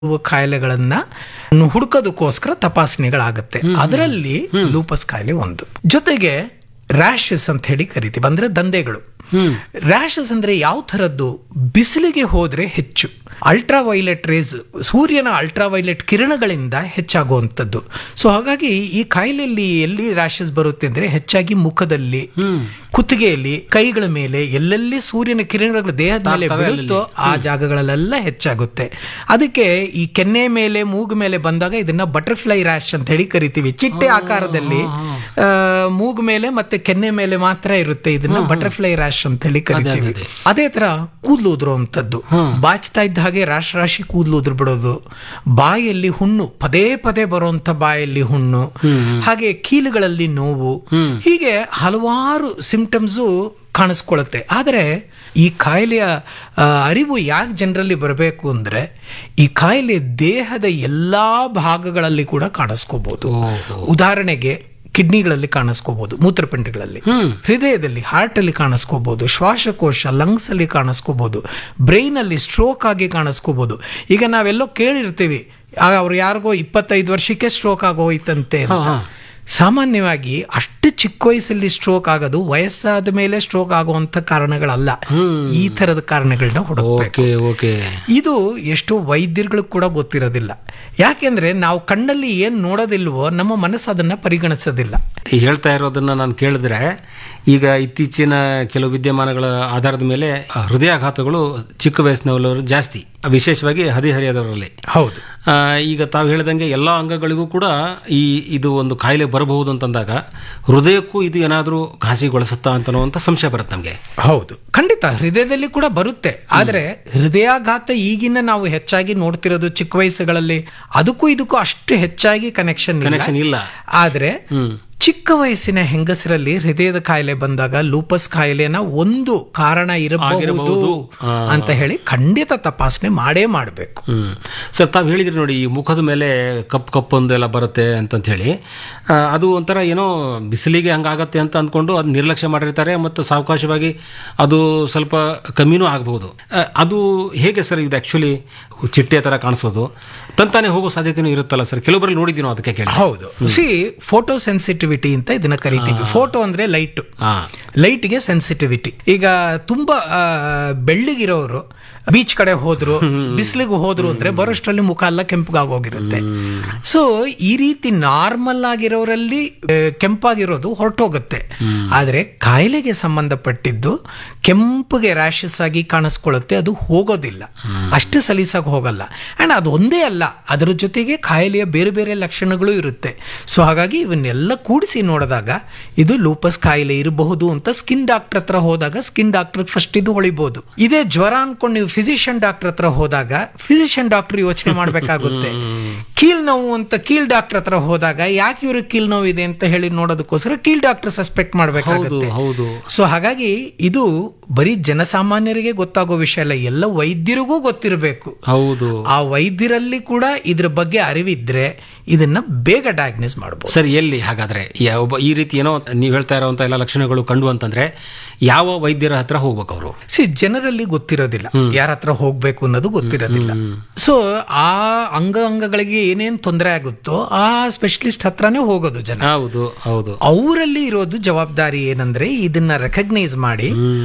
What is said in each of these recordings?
ಕಾಯಿಲೆಗಳನ್ನ ಹುಡುಕೋದಕ್ಕೋಸ್ಕರ ತಪಾಸಣೆಗಳಾಗುತ್ತೆ ಅದರಲ್ಲಿ ಲೂಪಸ್ ಕಾಯಿಲೆ ಒಂದು ಜೊತೆಗೆ ರ್ಯಾಷಸ್ ಅಂತ ಹೇಳಿ ಕರಿತೀವಿ ಅಂದ್ರೆ ದಂಧೆಗಳು ರ್ಯಾಷಸ್ ಅಂದ್ರೆ ಯಾವ ಥರದ್ದು ಬಿಸಿಲಿಗೆ ಹೋದ್ರೆ ಹೆಚ್ಚು ಅಲ್ಟ್ರಾ ವೈಲೆಟ್ ರೇಸ್ ಸೂರ್ಯನ ಅಲ್ಟ್ರಾ ವೈಲೆಟ್ ಕಿರಣಗಳಿಂದ ಹೆಚ್ಚಾಗುವಂಥದ್ದು ಸೊ ಹಾಗಾಗಿ ಈ ಕಾಯಿಲೆಯಲ್ಲಿ ಎಲ್ಲಿ ರ್ಯಾಷಸ್ ಬರುತ್ತೆ ಅಂದ್ರೆ ಹೆಚ್ಚಾಗಿ ಮುಖದಲ್ಲಿ ಕುತ್ತಿಗೆಯಲ್ಲಿ ಕೈಗಳ ಮೇಲೆ ಎಲ್ಲೆಲ್ಲಿ ಸೂರ್ಯನ ಕಿರಣಗಳು ದೇಹದ ಮೇಲೆ ಬೀಳುತ್ತೋ ಆ ಜಾಗಗಳಲ್ಲೆಲ್ಲ ಹೆಚ್ಚಾಗುತ್ತೆ ಅದಕ್ಕೆ ಈ ಕೆನ್ನೆ ಮೇಲೆ ಮೂಗು ಮೇಲೆ ಬಂದಾಗ ಇದನ್ನ ಬಟರ್ಫ್ಲೈ ರ್ಯಾಶ್ ಅಂತ ಹೇಳಿ ಕರಿತೀವಿ ಚಿಟ್ಟೆ ಆಕಾರದಲ್ಲಿ ಆ, ಮೂಗು ಮೇಲೆ ಮತ್ತೆ ಕೆನ್ನೆ ಮೇಲೆ ಮಾತ್ರ ಇರುತ್ತೆ ಇದನ್ನ ಬಟರ್ಫ್ಲೈ ರ್ಯಾಶ್ ಅಂತ ಹೇಳಿ ಕರಿತೀವಿ ಅದೇ ತರ ಕೂದಲು ಉದುರುವಂತದ್ದು ಬಾಚ್ತಾ ಇದ್ದ ಹಾಗೆ ರಾಶಿ ರಾಶಿ ಕೂದಲು ಉದುರು ಬಿಡೋದು ಬಾಯಲ್ಲಿ ಹುಣ್ಣು ಪದೇ ಪದೇ ಬರುವಂತ ಬಾಯಲ್ಲಿ ಹುಣ್ಣು ಹಾಗೆ ಕೀಲುಗಳಲ್ಲಿ ನೋವು ಹೀಗೆ ಹಲವಾರು ಸಿಂಪ್ಟಮ್ಸು ಕಾಣಿಸ್ಕೊಳ್ಳುತ್ತೆ ಆದರೆ ಈ ಕಾಯಿಲೆಯ ಆ, ಅರಿವು ಯಾಕೆ ಜನರಲ್ಲಿ ಬರಬೇಕು ಅಂದ್ರೆ ಈ ಕಾಯಿಲೆ ದೇಹದ ಎಲ್ಲಾ ಭಾಗಗಳಲ್ಲಿ ಕೂಡ ಕಾಣಿಸ್ಕೋಬಹುದು ಉದಾಹರಣೆಗೆ ಕಿಡ್ನಿಗಳಲ್ಲಿ ಕಾಣಿಸ್ಕೋಬಹುದು ಮೂತ್ರಪಿಂಡಗಳಲ್ಲಿ ಹೃದಯದಲ್ಲಿ ಹಾರ್ಟ್ ಅಲ್ಲಿ ಕಾಣಿಸ್ಕೋಬಹುದು ಶ್ವಾಸಕೋಶ ಲಂಗ್ಸ್ ಅಲ್ಲಿ ಕಾಣಿಸ್ಕೋಬಹುದು ಬ್ರೈನ್ ಅಲ್ಲಿ ಸ್ಟ್ರೋಕ್ ಆಗಿ ಕಾಣಿಸ್ಕೋಬಹುದು ಈಗ ನಾವೆಲ್ಲೋ ಕೇಳಿರ್ತೀವಿ ಆಗ ಅವ್ರು ಯಾರಿಗೋ ಇಪ್ಪತ್ತೈದು ವರ್ಷಕ್ಕೆ ಸ್ಟ್ರೋಕ್ ಆಗೋಯ್ತಂತೆ ಅಂತ ಸಾಮಾನ್ಯವಾಗಿ ಅಷ್ಟು ಚಿಕ್ಕ ವಯಸ್ಸಲ್ಲಿ ಸ್ಟ್ರೋಕ್ ಆಗೋದು ವಯಸ್ಸಾದ ಮೇಲೆ ಸ್ಟ್ರೋಕ್ ಆಗುವಂತ ಕಾರಣಗಳಲ್ಲ ಈ ತರದ ಕಾರಣಗಳನ್ನ ಹುಡುಕಬೇಕು ಓಕೆ ಓಕೆ ಇದು ಎಷ್ಟೋ ವೈದ್ಯರುಗಳು ಕೂಡ ಗೊತ್ತಿರೋದಿಲ್ಲ ಯಾಕೆಂದ್ರೆ ನಾವು ಕಣ್ಣಲ್ಲಿ ಏನ್ ನೋಡೋದಿಲ್ವೋ ನಮ್ಮ ಮನಸ್ಸು ಅದನ್ನ ಪರಿಗಣಿಸೋದಿಲ್ಲ ಈ ಹೇಳ್ತಾ ಇರೋದನ್ನ ನಾನು ಕೇಳಿದ್ರೆ ಈಗ ಇತ್ತೀಚಿನ ಕೆಲವು ವಿದ್ಯಮಾನಗಳ ಆಧಾರದ ಮೇಲೆ ಆ, ಹೃದಯಾಘಾತಗಳು ಚಿಕ್ಕ ವಯಸ್ಸಿನವರು ಜಾಸ್ತಿ ವಿಶೇಷವಾಗಿ ಹದಿಹರಿಯದವರಲ್ಲಿ ಹೌದು ಆ, ಈಗ ತಾವು ಹೇಳಿದಂಗೆ ಎಲ್ಲ ಅಂಗಗಳಿಗೂ ಕೂಡ ಈ ಇದು ಒಂದು ಕಾಯಿಲೆ ಬರಬಹುದು ಅಂತಂದಾಗ ಹೃದಯಕ್ಕೂ ಇದು ಏನಾದರೂ ಘಾಸಿಗೊಳಿಸುತ್ತಾ ಅಂತನ್ನುವಂಥ ಸಂಶಯ ಬರುತ್ತೆ ನಮಗೆ ಹೌದು ಖಂಡಿತ ಹೃದಯದಲ್ಲಿ ಕೂಡ ಬರುತ್ತೆ ಆದ್ರೆ ಹೃದಯಾಘಾತ ಈಗಿನ ನಾವು ಹೆಚ್ಚಾಗಿ ನೋಡ್ತಿರೋದು ಚಿಕ್ಕ ವಯಸ್ಸುಗಳಲ್ಲಿ ಅದಕ್ಕೂ ಇದಕ್ಕೂ ಅಷ್ಟು ಹೆಚ್ಚಾಗಿ ಕನೆಕ್ಷನ್ ಕನೆಕ್ಷನ್ ಇಲ್ಲ ಆದ್ರೆ ಚಿಕ್ಕ ವಯಸ್ಸಿನ ಹೆಂಗಸರಲ್ಲಿ ಹೃದಯದ ಕಾಯಿಲೆ ಬಂದಾಗ ಲೂಪಸ್ ಕಾಯಿಲೆನ ಒಂದು ಕಾರಣ ಇರಬಹುದು ಅಂತ ಹೇಳಿ ಖಂಡಿತ ತಪಾಸಣೆ ಮಾಡೇ ಮಾಡಬೇಕು ಹ್ಮ್ ಸರ್ ತಾವು ಹೇಳಿದ್ರಿ ನೋಡಿ ಈ ಮುಖದ ಮೇಲೆ ಕಪ್ ಕಪ್ ಒಂದು ಎಲ್ಲ ಬರುತ್ತೆ ಅಂತಂತ ಹೇಳಿ ಆ, ಅದು ಒಂಥರ ಏನೋ ಬಿಸಿಲಿಗೆ ಹಂಗಾಗತ್ತೆ ಅಂತ ಅಂದ್ಕೊಂಡು ಅದು ನಿರ್ಲಕ್ಷ್ಯ ಮಾಡಿರ್ತಾರೆ ಮತ್ತು ಸಾವಕಾಶವಾಗಿ ಅದು ಸ್ವಲ್ಪ ಕಮ್ಮಿನೂ ಆಗಬಹುದು ಅದು ಹೇಗೆ ಸರ್ ಇದು ಆಕ್ಚುಲಿ ಚಿಟ್ಟೆ ತರ ಕಾಣಿಸೋದು ತಂತಾನೆ ಹೋಗೋ ಸಾಧ್ಯತೆನೂ ಇರುತ್ತಲ್ಲ ಸರ್ ಕೆಲವೊಬ್ಬರಲ್ಲಿ ನೋಡಿದ್ದೀನೋ ಅದಕ್ಕೆ ಕೇಳಿ ಹೌದು ಸಿ ಫೋಟೋ ಸೆನ್ಸಿಟಿವಿಟಿ ಅಂತ ಇದನ್ನ ಕರಿತೀವಿ ಫೋಟೋ ಅಂದ್ರೆ ಲೈಟ್ ಹಾ ಲೈಟ್ಗೆ ಸೆನ್ಸಿಟಿವಿಟಿ ಈಗ ತುಂಬಾ ಆ, ಬೆಳ್ಳಗಿರೋರು ಬೀಚ್ ಕಡೆ ಹೋದ್ರು ಬಿಸಿಲಿಗೆ ಹೋದ್ರು ಅಂದ್ರೆ ಬರೋಷ್ಟರಲ್ಲಿ ಮುಖ ಎಲ್ಲ ಕೆಂಪಗಾಗೋಗಿರುತ್ತೆ ಸೊ ಈ ರೀತಿ ನಾರ್ಮಲ್ ಆಗಿರೋರಲ್ಲಿ ಆ, ಕೆಂಪಾಗಿರೋದು ಹೊರಟೋಗುತ್ತೆ ಆದ್ರೆ ಕಾಯಿಲೆಗೆ ಸಂಬಂಧಪಟ್ಟಿದ್ದು ಕೆಂಪಗೆ ರ್ಯಾಷಸ್ ಆಗಿ ಕಾಣಿಸ್ಕೊಳ್ಳುತ್ತೆ ಅದು ಹೋಗೋದಿಲ್ಲ ಅಷ್ಟು ಸಲೀಸಾಗಿ ಹೋಗಲ್ಲ ಅಂಡ್ ಅದು ಒಂದೇ ಅಲ್ಲ ಅದರ ಜೊತೆಗೆ ಕಾಯಿಲೆಯ ಬೇರೆ ಬೇರೆ ಲಕ್ಷಣಗಳು ಇರುತ್ತೆ ಸೊ ಹಾಗಾಗಿ ಇವನ್ನೆಲ್ಲ ಕೂಡಿಸಿ ನೋಡಿದಾಗ ಇದು ಲೂಪಸ್ ಕಾಯಿಲೆ ಇರಬಹುದು ಅಂತ ಸ್ಕಿನ್ ಡಾಕ್ಟರ್ ಹತ್ರ ಹೋದಾಗ ಸ್ಕಿನ್ ಡಾಕ್ಟರ್ ಫಸ್ಟ್ ಇದು ಹೊಳಿಬಹುದು ಇದೇ ಜ್ವರ ಅನ್ಕೊಂಡು ನೀವು ಫಿಸಿಷಿಯನ್ ಡಾಕ್ಟರ್ ಹತ್ರ ಹೋದಾಗ ಫಿಸಿಷಿಯನ್ ಡಾಕ್ಟರ್ ಯೋಚನೆ ಮಾಡ್ಬೇಕಾಗುತ್ತೆ ಕೀಲ್ ನೋವು ಅಂತ ಕೀಲ್ ಡಾಕ್ಟರ್ ಹತ್ರ ಹೋದಾಗ ಯಾಕೆ ಇವ್ರಿಗೆ ಕೀಲ್ ನೋವು ಇದೆ ಅಂತ ಹೇಳಿ ನೋಡೋದಕ್ಕೋಸ್ಕರ ಕೀಲ್ ಡಾಕ್ಟರ್ ಸಸ್ಪೆಕ್ಟ್ ಮಾಡ್ಬೇಕಾಗುತ್ತೆ ಹೌದು ಸೊ ಹಾಗಾಗಿ ಇದು ಬರೀ ಜನಸಾಮಾನ್ಯರಿಗೆ ಗೊತ್ತಾಗೋ ವಿಷಯ ಅಲ್ಲ ಎಲ್ಲ ವೈದ್ಯರಿಗೂ ಗೊತ್ತಿರಬೇಕು ಹೌದು ಆ ವೈದ್ಯರಲ್ಲಿ ಕೂಡ ಇದ್ರ ಬಗ್ಗೆ ಅರಿವಿದ್ರೆ ಇದನ್ನ ಬೇಗ ಡಯಾಗ್ನೋಸ್ ಮಾಡಬಹುದು ಸರ್ ಎಲ್ಲಿ ಹಾಗಾದ್ರೆ ಯಾ- ಒಬ್ಬ ಈ ರೀತಿ ಏನೋ ನೀವು ಹೇಳ್ತಾ ಇರೋಂಥ ಎಲ್ಲ ಲಕ್ಷಣಗಳು ಕಂಡು ಅಂತಂದ್ರೆ ಯಾವ ವೈದ್ಯರ ಹತ್ರ ಹೋಗ್ಬೇಕು ಅವರು ಸಿ ಜನರಲ್ಲಿ ಗೊತ್ತಿರೋದಿಲ್ಲ ಯಾರ ಹತ್ರ ಹೋಗ್ಬೇಕು ಅನ್ನೋದು ಗೊತ್ತಿರೋದಿಲ್ಲ ಸೊ ಆ ಅಂಗ ಅಂಗಗಳಿಗೆ ಏನೇನ್ ತೊಂದರೆ ಆಗುತ್ತೋ ಆ ಸ್ಪೆಷಲಿಸ್ಟ್ ಹತ್ರನೇ ಹೋಗೋದು ಜನ ಹೌದು ಹೌದು ಅವರಲ್ಲಿ ಇರೋದು ಜವಾಬ್ದಾರಿ ಏನಂದ್ರೆ ಇದನ್ನ ರೆಕಗ್ನೈಸ್ ಮಾಡಿ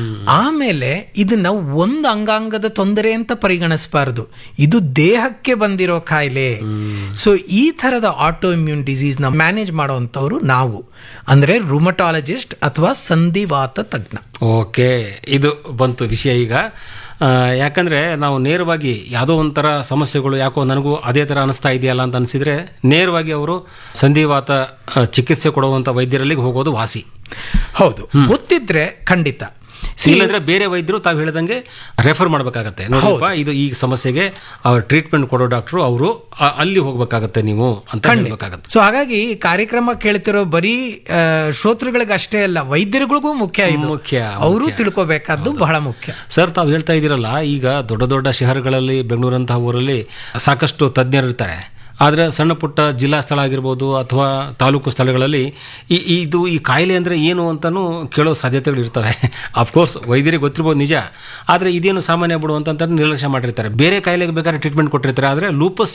ಆಮೇಲೆ ಇದನ್ನ ಒಂದು ಅಂಗಾಂಗದ ತೊಂದರೆ ಅಂತ ಪರಿಗಣಿಸಬಾರದು ಇದು ದೇಹಕ್ಕೆ ಬಂದಿರೋ ಕಾಯಿಲೆ ಸೊ ಈ ತರದ ಆಟೋ ಇಮ್ಯೂನ್ ಡಿಸೀಸ್ ನ ಮ್ಯಾನೇಜ್ ಮಾಡುವಂತವ್ರು ನಾವು ಅಂದ್ರೆ ರುಮಟಾಲಜಿಸ್ಟ್ ಅಥವಾ ಸಂಧಿವಾತ ತಜ್ಞ ಓಕೆ ಇದು ಬಂತು ವಿಷಯ ಈಗ ಆ, ಯಾಕಂದ್ರೆ ನಾವು ನೇರವಾಗಿ ಯಾವುದೋ ಒಂಥರ ಸಮಸ್ಯೆಗಳು ಯಾಕೋ ನನಗೂ ಅದೇ ತರ ಅನಿಸ್ತಾ ಇದೆಯಲ್ಲ ಅಂತ ಅನಿಸಿದ್ರೆ ನೇರವಾಗಿ ಅವರು ಸಂಧಿವಾತ ಆ, ಚಿಕಿತ್ಸೆ ಕೊಡುವಂತ ವೈದ್ಯರಲ್ಲಿ ಹೋಗೋದು ವಾಸಿ ಹೌದು ಗೊತ್ತಿದ್ರೆ ಖಂಡಿತ ಇಲ್ಲದ್ರೆ ಬೇರೆ ವೈದ್ಯರು ತಾವು ಹೇಳಿದಂಗೆ ರೆಫರ್ ಮಾಡ್ಬೇಕಾಗತ್ತೆ ನೋಡಪ್ಪ ಇದು ಈ ಸಮಸ್ಯೆಗೆ ಅವ್ರ ಟ್ರೀಟ್ಮೆಂಟ್ ಕೊಡೋ ಡಾಕ್ಟರ್ ಅವರು ಅಲ್ಲಿ ಹೋಗ್ಬೇಕಾಗತ್ತೆ ನೀವು ಅಂತ ಹೇಳ್ಬೇಕಾಗತ್ತೆ ಸೊ ಹಾಗಾಗಿ ಈ ಕಾರ್ಯಕ್ರಮ ಕೇಳ್ತಿರೋ ಬರೀ ಆ, ಶ್ರೋತೃಗಳಿಗೆ ಅಷ್ಟೇ ಅಲ್ಲ ವೈದ್ಯರುಗಳಿಗೂ ಮುಖ್ಯ ಇದು ಮುಖ್ಯ, ಅವರು ತಿಳ್ಕೊಬೇಕಾದ್ದು ಬಹಳ ಮುಖ್ಯ ಸರ್ ತಾವು ಹೇಳ್ತಾ ಇದ್ದೀರಲ್ಲ ಈಗ ದೊಡ್ಡ ದೊಡ್ಡ ಶಹರಗಳಲ್ಲಿ ಬೆಂಗಳೂರಂತಹ ಊರಲ್ಲಿ ಸಾಕಷ್ಟು ತಜ್ಞರು ಇರ್ತಾರೆ ಆದರೆ ಸಣ್ಣ ಪುಟ್ಟ ಜಿಲ್ಲಾ ಸ್ಥಳ ಆಗಿರ್ಬೋದು ಅಥವಾ ತಾಲೂಕು ಸ್ಥಳಗಳಲ್ಲಿ ಈ ಈ- ಇದು ಈ ಕಾಯಿಲೆ ಅಂದರೆ ಏನು ಅಂತಲೂ ಕೇಳೋ ಸಾಧ್ಯತೆಗಳು ಇರ್ತವೆ ಅಫ್ಕೋರ್ಸ್ ವೈದ್ಯರಿಗೆ ಗೊತ್ತಿರ್ಬೋದು ನಿಜ ಆದರೆ ಇದೇನು ಸಾಮಾನ್ಯ ಬಿಡು ಅಂತ ನಿರ್ಲಕ್ಷ್ಯ ಮಾಡಿರ್ತಾರೆ ಬೇರೆ ಕಾಯಿಲೆಗೆ ಬೇಕಾದ್ರೆ ಟ್ರೀಟ್ಮೆಂಟ್ ಕೊಟ್ಟಿರ್ತಾರೆ ಆದರೆ ಲೂಪಸ್